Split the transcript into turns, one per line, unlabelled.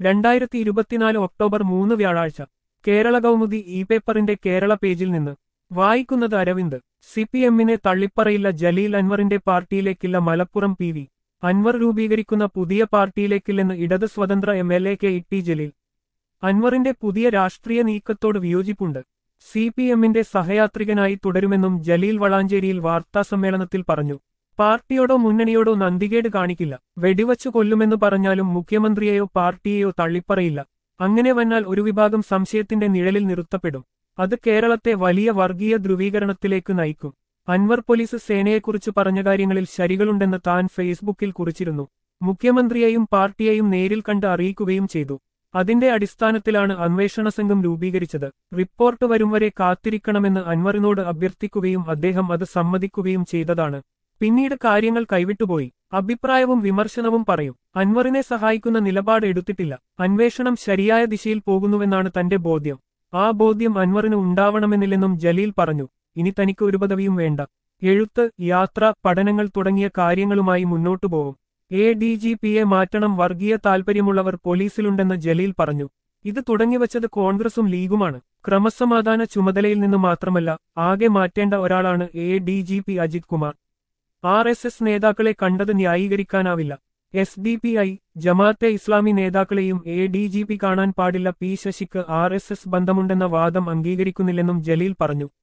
രണ്ടായിരത്തി ഇരുപത്തിനാല് ഒക്ടോബർ മൂന്ന് വ്യാഴാഴ്ച കേരള കൗമുദി ഇ പേപ്പറിന്റെ കേരള പേജിൽ നിന്ന് വായിക്കുന്നത് അരവിന്ദ് സി പി എമ്മിനെ തള്ളിപ്പറയില്ല ജലീൽ അൻവറിന്റെ പാർട്ടിയിലേക്കില്ല മലപ്പുറം പി വി അൻവർ രൂപീകരിക്കുന്ന പുതിയ പാർട്ടിയിലേക്കില്ലെന്ന് ഇടത് സ്വതന്ത്ര M L A K E T Jaleel അൻവറിന്റെ പുതിയ രാഷ്ട്രീയ നീക്കത്തോട് വിയോജിപ്പുണ്ട് സി പി എമ്മിന്റെ സഹയാത്രികനായി തുടരുമെന്നും ജലീൽ വളാഞ്ചേരിയിൽ വാർത്താസമ്മേളനത്തിൽ പറഞ്ഞു പാർട്ടിയോടോ മുന്നണിയോടോ നന്ദികേട് കാണിക്കില്ല വെടിവച്ചു കൊല്ലുമെന്ന് പറഞ്ഞാലും മുഖ്യമന്ത്രിയെയോ പാർട്ടിയെയോ തള്ളിപ്പറയില്ല അങ്ങനെ വന്നാൽ ഒരു വിഭാഗം സംശയത്തിന്റെ നിഴലിൽ നിർത്തപ്പെടും അത് കേരളത്തെ വലിയ വർഗീയ ധ്രുവീകരണത്തിലേക്ക് നയിക്കും അൻവർ പോലീസ് സേനയെക്കുറിച്ച് പറഞ്ഞ കാര്യങ്ങളിൽ ശരികളുണ്ടെന്ന് താൻ ഫേസ്ബുക്കിൽ കുറിച്ചിരുന്നു മുഖ്യമന്ത്രിയെയും പാർട്ടിയെയും നേരിൽ കണ്ട് അറിയിക്കുകയും ചെയ്തു അതിന്റെ അടിസ്ഥാനത്തിലാണ് അന്വേഷണ സംഘം രൂപീകരിച്ചത് റിപ്പോർട്ട് വരും വരെ കാത്തിരിക്കണമെന്ന് അൻവറിനോട് അഭ്യർത്ഥിക്കുകയും അദ്ദേഹം അത് സമ്മതിക്കുകയും ചെയ്തതാണ് പിന്നീട് കാര്യങ്ങൾ കൈവിട്ടുപോയി അഭിപ്രായവും വിമർശനവും പറയും അൻവറിനെ സഹായിക്കുന്ന നിലപാട് എടുത്തിട്ടില്ല അന്വേഷണം ശരിയായ ദിശയിൽ പോകുന്നുവെന്നാണ് തന്റെ ബോധ്യം ആ ബോധ്യം അൻവറിന് ഉണ്ടാവണമെന്നില്ലെന്നും ജലീൽ പറഞ്ഞു ഇനി തനിക്ക് ഒരു പദവിയും വേണ്ട എഴുത്ത് യാത്ര പഠനങ്ങൾ തുടങ്ങിയ കാര്യങ്ങളുമായി മുന്നോട്ടു പോകും എ ഡി ജി പിയെ മാറ്റണം വർഗീയ താൽപര്യമുള്ളവർ പോലീസിലുണ്ടെന്ന് ജലീൽ പറഞ്ഞു ഇത് തുടങ്ങിവച്ചത് കോൺഗ്രസും ലീഗുമാണ് ക്രമസമാധാന ചുമതലയിൽ നിന്ന് മാത്രമല്ല ആകെ മാറ്റേണ്ട ഒരാളാണ് A D G P Ajith Kumar R S S നേതാക്കളെ കണ്ടത് ന്യായീകരിക്കാനാവില്ല S D P I Jamaat-e Islami നേതാക്കളെയും എ ഡി ജി പി കാണാൻ പാടില്ല പി ശശിക്ക് ആർ എസ് എസ് ബന്ധമുണ്ടെന്ന വാദം അംഗീകരിക്കുന്നില്ലെന്നും ജലീൽ പറഞ്ഞു